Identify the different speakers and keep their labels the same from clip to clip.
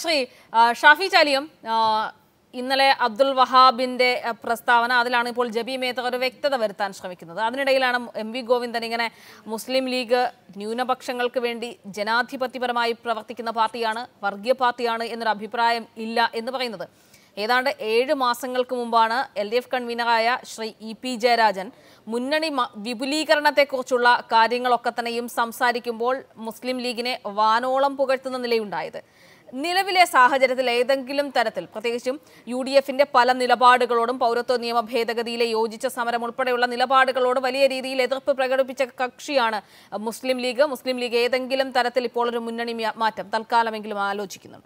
Speaker 1: ശ്രീ ആ, ഷാഫി ചാലിയം ആ, ഇന്നലെ അബ്ദുൽ വഹാബിന്റെ ആ, പ്രസ്താവന അതിലാണ് ഇപ്പോൾ ജബി മേത്ത ഒരു വ്യക്തത വരുത്താൻ ശ്രമിക്കുന്നത് അതിനിടയിലാണ് എം വി ഗോവിന്ദൻ ഇങ്ങനെ മുസ്ലിം ലീഗ് ന്യൂനപക്ഷങ്ങൾക്ക് വേണ്ടി ജനാധിപത്യപരമായി പ്രവർത്തിക്കുന്ന പാർട്ടിയാണ് വർഗീയ പാർട്ടിയാണ് എന്നൊരു അഭിപ്രായം ഇല്ല എന്ന് പറയുന്നത് ഏതാണ്ട് ഏഴ് മാസങ്ങൾക്ക് മുമ്പാണ് എൽ ഡി എഫ് കൺവീനറായ ശ്രീ ഇ പി ജയരാജൻ മുന്നണി മ- വിപുലീകരണത്തെക്കുറിച്ചുള്ള കാര്യങ്ങളൊക്കെ തന്നെയും സംസാരിക്കുമ്പോൾ മുസ്ലിം ലീഗിനെ വാനോളം പുകഴ്ത്തുന്ന നിലയുണ്ടായത് നിലവിലെ സാഹചര്യത്തിൽ ഏതെങ്കിലും തരത്തിൽ പ്രത്യേകിച്ചും യു ഡി എഫിന്റെ പല നിലപാടുകളോടും പൗരത്വ നിയമ ഭേദഗതിയിലെ യോജിച്ച സമരം ഉൾപ്പെടെയുള്ള നിലപാടുകളോട് വലിയ രീതിയിൽ എതിർപ്പ് പ്രകടിപ്പിച്ച കക്ഷിയാണ് മുസ്ലിം ലീഗ് മുസ്ലിം ലീഗ് ഏതെങ്കിലും തരത്തിൽ ഇപ്പോൾ ഒരു മുന്നണി മ്യാ- മാറ്റം തൽക്കാലമെങ്കിലും ആലോചിക്കുന്നുണ്ടോ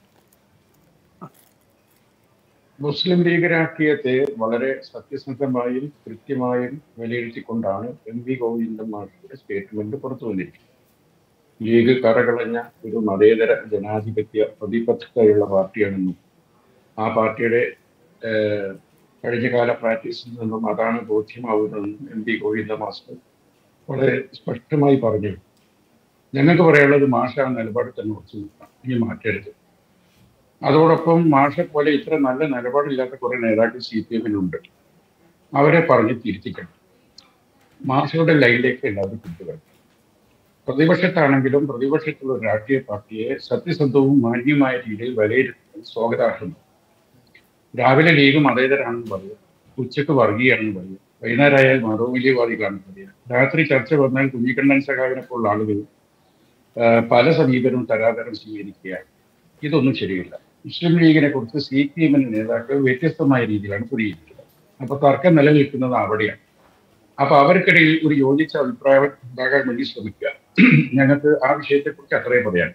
Speaker 2: മുസ്ലിം ലീഗ് രാഷ്ട്രീയത്തെ വളരെ സത്യസന്ധമായും കൃത്യമായും വിലയിരുത്തിക്കൊണ്ടാണ് എം വി ഗോവിന്ദൻ മാഷിയുടെ സ്റ്റേറ്റ്മെന്റ് പുറത്തു വന്നിരിക്കുന്നത് ലീഗ് കറകളഞ്ഞ ഒരു മതേതര ജനാധിപത്യ പ്രതിബദ്ധതയുള്ള പാർട്ടിയാണെന്നും ആ പാർട്ടിയുടെ ഏഹ്, കഴിഞ്ഞകാല പ്രാക്ടീസിൽ നിന്നും അതാണ് ബോധ്യമാവുന്നതെന്നും എം പി ഗോവിന്ദ മാസ്റ്റർ വളരെ സ്പഷ്ടമായി പറഞ്ഞു ഞങ്ങൾക്ക് പറയാനുള്ളത് മാഷ ആ നിലപാട് തന്നെ ഉറച്ചു നിൽക്കണം ഇനി മാറ്റരുത് അതോടൊപ്പം മാഷെ പോലെ ഇത്ര നല്ല നിലപാടില്ലാത്ത കുറെ നേതാക്കൾ സി പി എമ്മിലുണ്ട് അവരെ പറഞ്ഞ് തിരുത്തിക്കണം മാഷയുടെ ലൈനിലേക്ക് എല്ലാവരും കൊണ്ടുവരണം പ്രതിപക്ഷത്താണെങ്കിലും പ്രതിപക്ഷത്തുള്ള ഒരു രാഷ്ട്രീയ പാർട്ടിയെ സത്യസന്ധവും മാന്യമായ രീതിയിൽ വിലയിരുത്തുന്നത് സ്വാഗതാർഹമാണ് രാവിലെ ലീഗ് മതേതരാണെന്ന് പറയും ഉച്ചക്ക് വർഗീയാണെന്ന് പറയും വൈകുന്നേരമായാൽ മതമൂല്യവാദികളാണെന്ന് പറയാം രാത്രി ചർച്ച വന്നാൽ കുഞ്ഞിക്കണ്ണൻ സഖാവിനെ പോലുള്ള ആളുകൾ ആ, പല സമീപനവും തരാതരം സ്വീകരിക്കുകയാണ് ഇതൊന്നും ശരിയല്ല മുസ്ലിം ലീഗിനെ കുറിച്ച് സി പി എമ്മിന്റെ നേതാക്കൾ വ്യത്യസ്തമായ രീതിയിലാണ് പ്രതികരിക്കുന്നത് അപ്പൊ തർക്കം നിലനിൽക്കുന്നത് അവിടെയാണ് അപ്പൊ അവർക്കിടയിൽ ഒരു യോജിച്ച അഭിപ്രായം ഉണ്ടാകാൻ വേണ്ടി ശ്രമിക്കുക ഞങ്ങൾക്ക് ആ വിഷയത്തെക്കുറിച്ച് അത്രയും പറയാൻ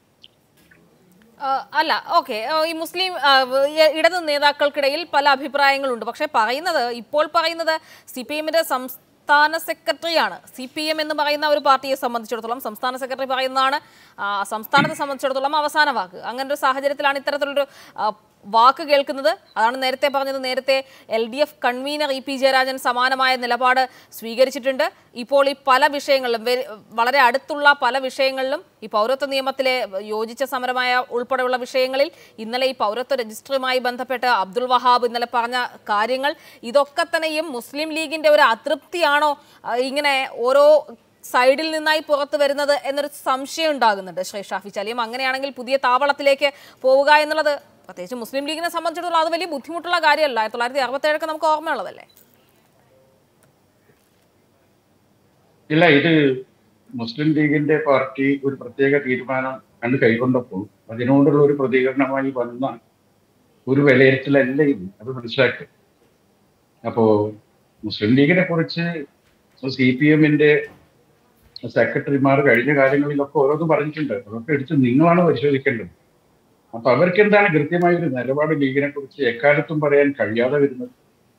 Speaker 1: ആ, അല്ല ഓക്കെ ഈ മുസ്ലിം ആ, ഈ ഇടത് നേതാക്കൾക്കിടയിൽ പല അഭിപ്രായങ്ങളുണ്ട് പക്ഷേ പറയുന്നത് ഇപ്പോൾ പറയുന്നത് സി പി എമ്മിന്റെ സംസ്ഥാന സെക്രട്ടറിയാണ് സി പി എം എന്ന് പറയുന്ന ഒരു പാർട്ടിയെ സംബന്ധിച്ചിടത്തോളം സംസ്ഥാന സെക്രട്ടറി പറയുന്നതാണ് ആ, സംസ്ഥാനത്തെ സംബന്ധിച്ചിടത്തോളം അവസാന വാക്ക് അങ്ങനെ ഒരു സാഹചര്യത്തിലാണ് ഇത്തരത്തിലൊരു ആ, വാക്ക് കേൾക്കുന്നത് അതാണ് നേരത്തെ പറഞ്ഞത് നേരത്തെ L D F convener E P Jayarajan സമാനമായ നിലപാട് സ്വീകരിച്ചിട്ടുണ്ട് ഇപ്പോൾ ഈ പല വിഷയങ്ങളിലും വെ- വളരെ അടുത്തുള്ള പല വിഷയങ്ങളിലും ഈ പൗരത്വ നിയമത്തിലെ യോജിച്ച സമരമായ ഉൾപ്പെടെയുള്ള വിഷയങ്ങളിൽ ഇന്നലെ ഈ പൗരത്വ രജിസ്റ്ററുമായി ബന്ധപ്പെട്ട് അബ്ദുൾ വഹാബ് ഇന്നലെ പറഞ്ഞ കാര്യങ്ങൾ ഇതൊക്കെ തന്നെയും മുസ്ലിം ലീഗിന്റെ ഒരു അതൃപ്തിയാണോ ആ, ഇങ്ങനെ ഓരോ സൈഡിൽ നിന്നായി പുറത്തു വരുന്നത് എന്നൊരു സംശയം ഉണ്ടാകുന്നുണ്ട് ശ്രീ ഷാഫി ചലിയും അങ്ങനെയാണെങ്കിൽ പുതിയ താവളത്തിലേക്ക് പോവുക എന്നുള്ളത് പ്രത്യേകിച്ച് മുസ്ലിം ലീഗിനെ സംബന്ധിച്ചിടത്തോളം അത് വലിയ ബുദ്ധിമുട്ടുള്ള കാര്യമല്ല ആയിരത്തി തൊള്ളായിരത്തി അറുപത്തേഴൊക്കെ നമുക്ക് ഓർമ്മയുള്ളതല്ലേ
Speaker 2: ഇല്ല ഇത് മുസ്ലിം ലീഗിന്റെ പാർട്ടി ഒരു പ്രത്യേക തീരുമാനം കണ്ട് കൈക്കൊണ്ടപ്പോൾ അതിനോടുള്ള ഒരു പ്രതികരണമായി വന്ന ഒരു വിലയിരുത്തലല്ല ഇത് അത് മനസ്സിലാക്കുക അപ്പോ മുസ്ലിം ലീഗിനെ കുറിച്ച് സി പി എമ്മിന്റെ സെക്രട്ടറിമാർ കഴിഞ്ഞ കാലങ്ങളിലൊക്കെ ഓരോന്ന് പറഞ്ഞിട്ടുണ്ട് അതൊക്കെ എടുത്ത് നിങ്ങളാണ് പരിശോധിക്കേണ്ടത് അപ്പൊ അവർക്ക് എന്താണ് കൃത്യമായ ഒരു നിലപാട് ലീഗിനെ കുറിച്ച് എക്കാലത്തും പറയാൻ കഴിയാതെ വരുന്നത്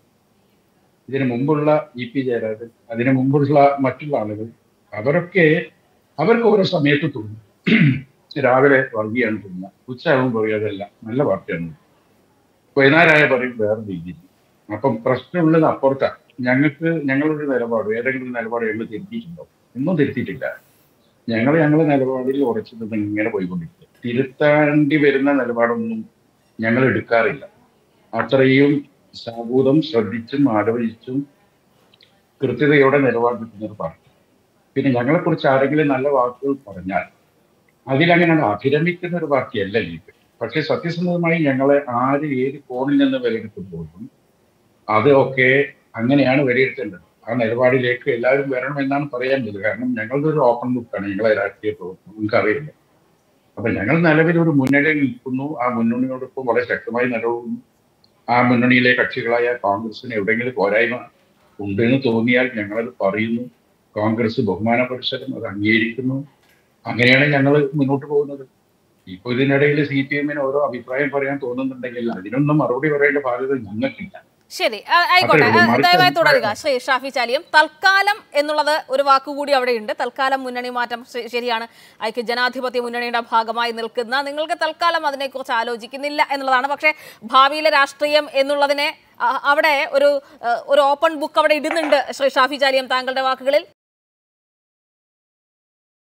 Speaker 2: ഇതിനു മുമ്പുള്ള ഇ പി ജയരാജൻ അതിനു മുമ്പുള്ള മറ്റുള്ള ആളുകൾ അവരൊക്കെ അവർക്ക് ഓരോ സമയത്ത് തോന്നും രാവിലെ വർഗീയാണ് തോന്നുക ഉച്ചയാകുമ്പോൾ പറയും അതല്ല നല്ല പാർട്ടിയാണ് വൈകുന്നേരമായ പറയും വേറെ രീതിയിൽ അപ്പം പ്രശ്നമുള്ളത് അപ്പുറത്താണ് ഞങ്ങൾക്ക് ഞങ്ങളുടെ നിലപാട് ഏതെങ്കിലും നിലപാട് ഞങ്ങൾ തിരുത്തിയിട്ടുണ്ടോ ഒന്നും തിരുത്തിയിട്ടില്ല ഞങ്ങൾ ഞങ്ങളുടെ നിലപാടിൽ ഉറച്ചു നിന്ന് ഇങ്ങനെ പോയിക്കൊണ്ടിരിക്കുക തിരുത്താണ്ടി വരുന്ന നിലപാടൊന്നും ഞങ്ങൾ എടുക്കാറില്ല അത്രയും സാബൂതം ശ്രദ്ധിച്ചും ആലോചിച്ചും കൃത്യതയോടെ നിലപാടെടുക്കുന്ന ഒരു പാർട്ടി പിന്നെ ഞങ്ങളെക്കുറിച്ച് ആരെങ്കിലും നല്ല വാക്കുകൾ പറഞ്ഞാൽ അതിലങ്ങനെ അഭിരമിക്കുന്ന ഒരു പാർട്ടിയല്ല ലീഗ് പക്ഷെ സത്യസന്ധമായി ഞങ്ങളെ ആര് ഏത് കോണിൽ നിന്ന് വിലയിരുത്തുമ്പോഴും അത് ഒക്കെ അങ്ങനെയാണ് വിലയിരുത്തേണ്ടത് ആ നിലപാടിലേക്ക് എല്ലാവരും വരണം എന്നാണ് പറയാനുള്ളത് കാരണം ഞങ്ങളുടെ ഒരു ഓപ്പൺ ബുക്കാണ് ഞങ്ങളെ രാഷ്ട്രീയ പ്രവർത്തനം നമുക്കറിയില്ല അപ്പൊ ഞങ്ങൾ നിലവിൽ ഒരു മുന്നണിയിൽ നിൽക്കുന്നു ആ മുന്നണിയോടൊപ്പം വളരെ ശക്തമായി നിലകൊള്ളുന്നു ആ മുന്നണിയിലെ കക്ഷികളായ കോൺഗ്രസിന് എവിടെയെങ്കിലും പോരായ്മ ഉണ്ടെന്ന് തോന്നിയാൽ ഞങ്ങളത് പറയുന്നു കോൺഗ്രസ് ബഹുമാന പരിസരം അത് അംഗീകരിക്കുന്നു അങ്ങനെയാണ് ഞങ്ങൾ മുന്നോട്ട് പോകുന്നത് ഇപ്പൊ ഇതിനിടയിൽ സി പി എമ്മിന് ഓരോ അഭിപ്രായം പറയാൻ തോന്നുന്നുണ്ടെങ്കിൽ അതിനൊന്നും മറുപടി പറയേണ്ട ബാധ്യത ഞങ്ങൾക്കില്ല
Speaker 1: ശരി ആ- ആയിക്കോട്ടെ
Speaker 2: അത്രേ ഉള്ളൂ.
Speaker 1: ആ,
Speaker 2: മറിച്ച്
Speaker 1: ദയവായി
Speaker 2: അഭിപ്രായം-
Speaker 1: തുടരുക ശ്രീ ഷാഫി ചാലിയം തൽക്കാലം എന്നുള്ളത് ഒരു വാക്കുകൂടി അവിടെയുണ്ട് തൽക്കാലം മുന്നണി മാറ്റം ശ- ശരിയാണ് ഐക്യ ജനാധിപത്യ മുന്നണിയുടെ ഭാഗമായി നിൽക്കുന്ന നിങ്ങൾക്ക് തൽക്കാലം അതിനെക്കുറിച്ച് ആലോചിക്കുന്നില്ല എന്നുള്ളതാണ് പക്ഷേ ഭാവിയിലെ രാഷ്ട്രീയം എന്നുള്ളതിനെ ആ, അവിടെ ഒരു ആ, ഒരു ഓപ്പൺ ബുക്ക് അവിടെ ഇടുന്നുണ്ട് ശ്രീ ഷാഫി ചാലിയം താങ്കളുടെ വാക്കുകളിൽ